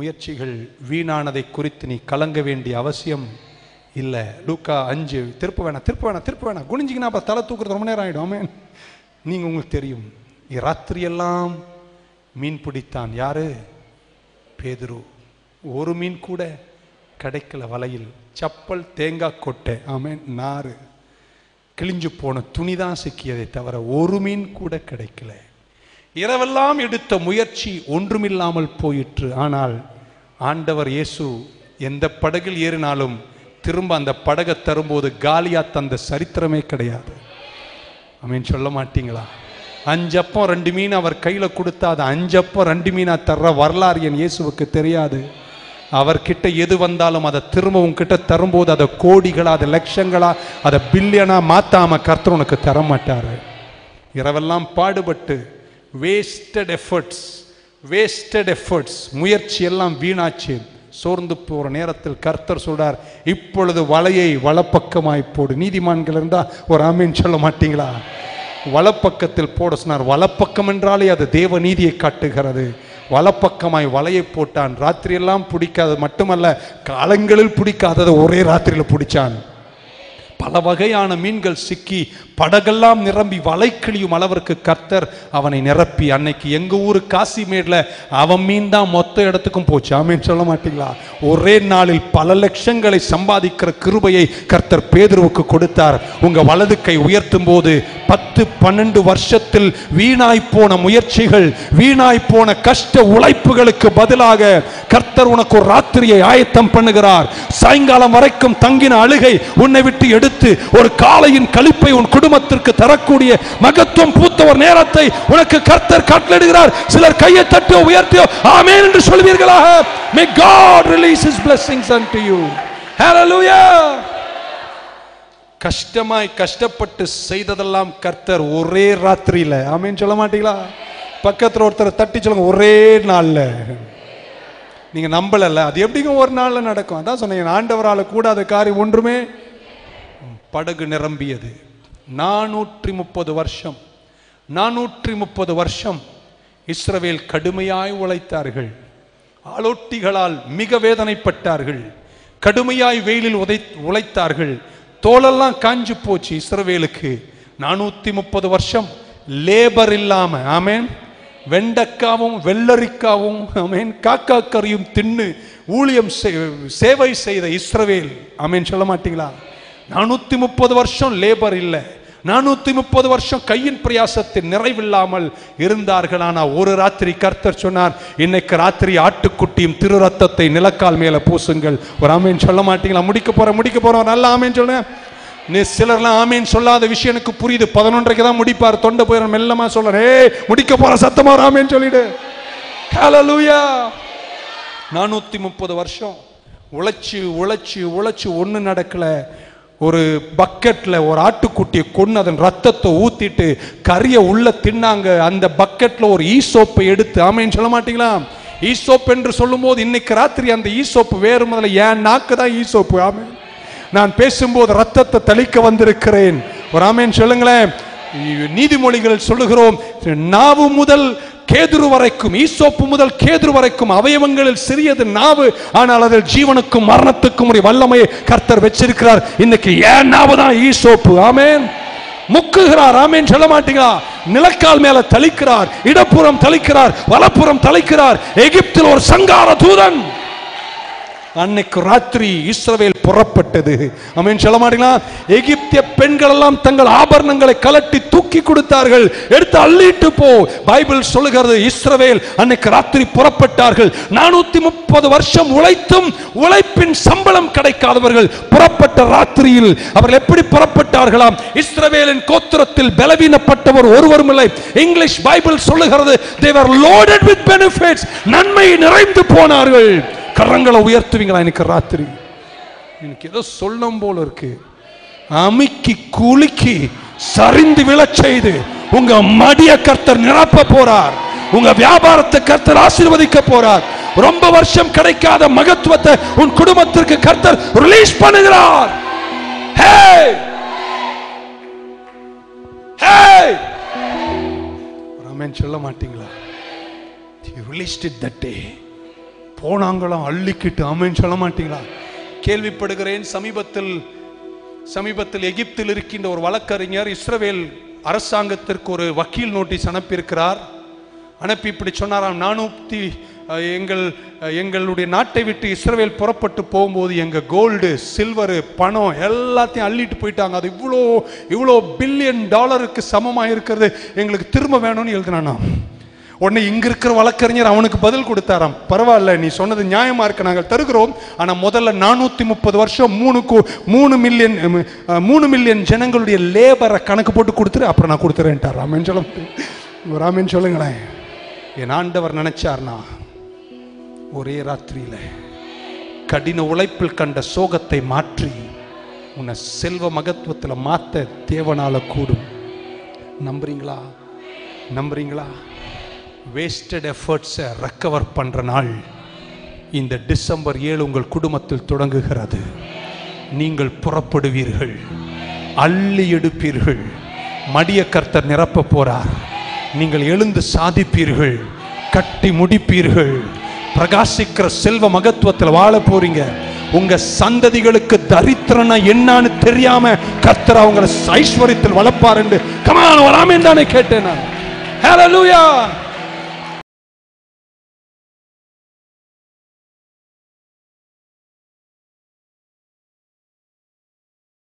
முயற்சிகள் வீணானதை குறித்து நீ கலங்க வேண்டிய அவசியம் இல்லை லூக்கா அஞ்சு திருப்ப வேணாம் திருப்ப வேணாம் திருப்ப வேணாம் குனிஞ்சிங்கன்னா அப்போ தலை தூக்குறது ரொம்ப நேரம் ஆகிடும் ஆமென் நீங்கள் உங்களுக்கு தெரியும் ராத்திரியெல்லாம் மீன் பிடித்தான் யாரு பேதுரு ஒரு மீன் கூட கிடைக்கல வலையில் சப்பல் தேங்காய் கொட்டை ஆமென் நாறு கிழிஞ்சு போன துணி தான் சிக்கியதை தவிர ஒரு மீன் கூட கிடைக்கல இரவெல்லாம் எடுத்த முயற்சி ஒன்றுமில்லாமல் போயிற்று ஆனால் ஆண்டவர் இயேசு எந்த படகில் ஏறினாலும் திரும்ப அந்த படகை தரும்போது காலியா தந்த சரித்திரமே கிடையாது அமீன் சொல்ல மாட்டீங்களா அஞ்சப்பம் ரெண்டு மீன் அவர் கையில கொடுத்தா அது அஞ்சப்பம் ரெண்டு மீனா தர்ற வரலாறு என் இயேசுவுக்கு தெரியாது அவர்கிட்ட எது வந்தாலும் அதை திரும்ப உன்கிட்ட தரும்போது அதை கோடிகளா அதை லட்சங்களா அதை பில்லியனா மாத்தாம கர்த்தர் உனக்கு தர மாட்டாரு இரவெல்லாம் பாடுபட்டு வேஸ்டட் எஃபர்ட்ஸ் வேஸ்டட் எஃபர்ட்ஸ் முயற்சி எல்லாம் வீணாச்சு சோர்ந்து போற நேரத்தில் கர்த்தர் சொல்றார் இப்பொழுது வலையை வலப்பக்கமாய் போடு நீதிமான்கள் இருந்தா ஒரு ஆமீன் சொல்ல மாட்டீங்களா வலப்பக்கத்தில் போட சொன்னார் வலப்பக்கம் என்றாலே அது தேவ நீதியை காட்டுகிறது வலப்பக்கமாய் வலையை போட்டான் ராத்திரியெல்லாம் பிடிக்காது மட்டுமல்ல காலங்களில் பிடிக்காததை ஒரே ராத்திரியில் பிடிச்சான் பல வகையான மீன்கள் சிக்கி படகெல்லாம் நிரம்பி வலை கிழியும் அளவிற்கு கர்த்தர் அவனை நிரப்பி அன்னைக்கு எங்க ஊரு காசிமேட்ல அவன் மீன் தான் மொத்த இடத்துக்கும் போச்சு ஆமீன் சொல்ல மாட்டீங்களா ஒரே நாளில் பல லட்சங்களை சம்பாதிக்கிற கிருபையை கர்த்தர் பேதுருவுக்கு கொடுத்தார் உங்க வலது கை உயர்த்தும் போது பத்து பன்னெண்டு வருஷத்தில் வீணாய் போன முயற்சிகள் வீணாய் போன கஷ்ட உழைப்புகளுக்கு பதிலாக கர்த்தர் உனக்கு ஒரு ராத்திரியை ஆயத்தம் பண்ணுகிறார் சாயங்காலம் வரைக்கும் தங்கின அழுகை உன்னை விட்டு எடுத்து ஒரு காலையின் கழிப்பை உன் குடும்பத்திற்கு தரக்கூடிய மகத்துவம் பூத்த ஒரு நேரத்தை உனக்கு கர்த்தர் கட்டளிடுகிறார் சிலர் கையை தட்டியோ உயர்த்தியோ ஆமென் என்று சொல்வீர்களாக may god release his blessings unto you hallelujah கஷ்டமாய் கஷ்டப்பட்டு செய்ததெல்லாம் கர்த்தர் ஒரே ராத்திரியில ஆமென் சொல்ல மாட்டீங்களா பக்கத்துல ஒருத்தர் தட்டி சொல்லுங்க ஒரே நாள்ல நீங்க நம்பலல்ல அது எப்படிங்க ஒரு நாள்ல நடக்கும் அதான் சொன்னீங்க ஆண்டவரால கூடாத காரியம் ஒன்றுமே படகு நிரம்பியது நானூற்றி முப்பது வருஷம் நானூற்றி முப்பது வருஷம் இஸ்ரவேல் கடுமையாய் உழைத்தார்கள் ஆளொட்டிகளால் மிக வேதனைப்பட்டார்கள் கடுமையாய் வெயிலில் உதை உழைத்தார்கள் தோலெல்லாம் காஞ்சு போச்சு இஸ்ரவேலுக்கு நானூத்தி முப்பது வருஷம் லேபர் இல்லாம ஆமென் வெண்டக்காவும் வெள்ளரிக்காவும் ஆமென் காக்கா கறியும் தின்னு ஊழியம் செய்- சேவை செய்த இஸ்ரவேல் ஆமென் சொல்ல மாட்டீங்களா நானூத்தி முப்பது வருஷம் லேபர் இல்லை நானூத்தி முப்பது வருஷம் கையின் பிரயாசத்தின் நிறைவில்லாமல் இருந்தார்கள் ஆனா ஒரு ராத்திரி கர்த்தர் சொன்னார் இன்னைக்கு ராத்திரி ஆட்டுக்குட்டியும் திரு ரத்தத்தை நிலக்கால் மேல பூசுங்கள் ஒரு ஆமீன் சொல்ல மாட்டீங்களா முடிக்க போற முடிக்க போறோம் நல்ல ஆமீன் சொல்லுங்க நீ சிலர்லாம் ஆமீன் சொல்லாத விஷயம் எனக்கு புரியுது பதினொன்றைக்கு தான் முடிப்பார் தொண்டை போயிட மெல்லமா சொல்றேன் ஏய் முடிக்க போற சத்தமா ஒரு ஆமீன் சொல்லிடு ஹalleluya நானூத்தி முப்பது வருஷம் உழைச்சு உழைச்சு உழைச்சு ஒண்ணு நடக்கல ஒரு பக்கெட்ல ஒரு ஆட்டுக்குட்டியை கொண்டு அதன் ரத்தத்தை ஊத்திட்டு கறியை உள்ள தின்னாங்க அந்த பக்கெட்ல ஒரு ஈசோப்பை எடுத்து ஆமைன்னு சொல்ல மாட்டீங்களா ஈசோப் என்று சொல்லும்போது இன்னைக்கு ராத்திரி அந்த ஈசோப்பு வேறு முதல்ல என் நாக்கு தான் ஈசோப்பு ஆமென் நான் பேசும்போது ரத்தத்தை தெளிக்க வந்திருக்கிறேன் ஒரு ஆமேன் சொல்லுங்களேன் நீதிமொழிகள் சொல்லுகிறோம் நாவு முதல் கேதுரு வரைக்கும் ஈசோப்பு முதல் கேதுரு வரைக்கும் அவயவங்களில் சிறியது நாவு ஆனால் அதில் ஜீவனுக்கும் மரணத்துக்கும் ஒரு வல்லமையை கர்த்தர் வச்சிருக்கிறார் இன்னைக்கு ஏன் நாவு தான் ஈசோப்பு ஆமென் முக்குகிறார் ஆமென் சொல்ல மாட்டீங்களா நிலக்கால் மேல தளிக்கிறார் இடப்புறம் தளிக்கிறார் வலப்புறம் தளிக்கிறார் எகிப்தில் ஒரு சங்கார தூதன் அன்னைக்கு ராத்திரி இஸ்ரவேல் புறப்பட்டது அமீன் சொல்ல மாட்டீங்களா எகிப்திய பெண்கள் எல்லாம் தங்கள் ஆபரணங்களை கலட்டி தூக்கி கொடுத்தார்கள் எடுத்து அள்ளிட்டு போ பைபிள் சொல்லுகிறது இஸ்ரவேல் அன்னைக்கு ராத்திரி புறப்பட்டார்கள் நானூத்தி முப்பது வருஷம் உழைத்தும் உழைப்பின் சம்பளம் கிடைக்காதவர்கள் புறப்பட்ட ராத்திரியில் அவர்கள் எப்படி புறப்பட்டார்களாம் இஸ்ரவேலின் கோத்திரத்தில் பலவீனப்பட்டவர் ஒருவரும் இல்லை இங்கிலீஷ் பைபிள் சொல்லுகிறது they were loaded with benefits நன்மை நிறைந்து போனார்கள் கரங்களை உயர்த்துவீங்களா எனக்கு ராத்திரி எனக்கு ஏதோ சொல்லும் போல இருக்கு அமுக்கி குலுக்கி சரிந்து விழச் செய்து உங்க மடிய கர்த்தர் நிரப்ப போறார் உங்க வியாபாரத்தை கர்த்தர் ஆசீர்வதிக்க போறார் ரொம்ப வருஷம் கிடைக்காத மகத்துவத்தை உன் குடும்பத்திற்கு கர்த்தர் ரிலீஸ் பண்ணுகிறார் Hey! Hey! ஒரு ஆமென் சொல்ல மாட்டீங்களா You released it that day. போனாங்களாம் அள்ளிக்கிட்டு ஆமென்னு சொல்ல மாட்டீங்களா கேள்விப்படுகிறேன் சமீபத்தில் சமீபத்தில் எகிப்தில் இருக்கின்ற ஒரு வழக்கறிஞர் இஸ்ரவேல் அரசாங்கத்திற்கு ஒரு வக்கீல் நோட்டீஸ் அனுப்பியிருக்கிறார் அனுப்பி இப்படி சொன்னாராம் நானூற்றி எங்கள் அஹ், எங்களுடைய நாட்டை விட்டு இஸ்ரவேல் புறப்பட்டு போகும்போது எங்கள் கோல்டு சில்வரு பணம் எல்லாத்தையும் அள்ளிட்டு போயிட்டாங்க அது இவ்வளோ இவ்வளோ பில்லியன் டாலருக்கு சமமாக இருக்கிறது எங்களுக்கு திரும்ப வேணும்னு எழுதினானா உடனே இங்க இருக்கிற வழக்கறிஞர் அவனுக்கு பதில் கொடுத்தாராம் பரவாயில்ல நீ சொன்னது நியாயமா இருக்கு நாங்கள் தருகிறோம் ஆனா முதல்ல நானூத்தி முப்பது வருஷம் மூணு கோ- மூணு மில்லியன் மூணு மில்லியன் ஜனங்களுடைய லேபரை கணக்கு போட்டு கொடுத்துரு அப்புறம் நான் கொடுத்துறேன்ட்டார் ராமன் சொல்ல ஒரு ராமன் சொல்லுங்களேன் என் ஆண்டவர் நினைச்சார்னா ஒரே ராத்திரியில கடின உழைப்பில் கண்ட சோகத்தை மாற்றி உன்னை செல்வ மகத்துவத்தில் மாத்த தேவனால கூடும் நம்புறீங்களா நம்புறீங்களா வேஸ்டட் எஃபர்ட்ஸை ரெக்கவர் பண்ற நாள் இந்த டிசம்பர் ஏழு உங்கள் குடும்பத்தில் தொடங்குகிறது நீங்கள் புறப்படுவீர்கள் அள்ளி எடுப்பீர்கள் மடிய கர்த்தர் நிரப்ப போறார் நீங்கள் எழுந்து சாதிப்பீர்கள் கட்டி முடிப்பீர்கள் பிரகாசிக்கிற செல்வ மகத்துவத்தில் வாழ போறீங்க உங்க சந்ததிகளுக்கு தரித்திரனா என்னன்னு தெரியாம கர்த்தர் அவங்களை ஐஸ்வர்யத்தில் வளர்ப்பார் என்று கமான வராமேன்னு தானே கேட்டேன் நான் Hallelujah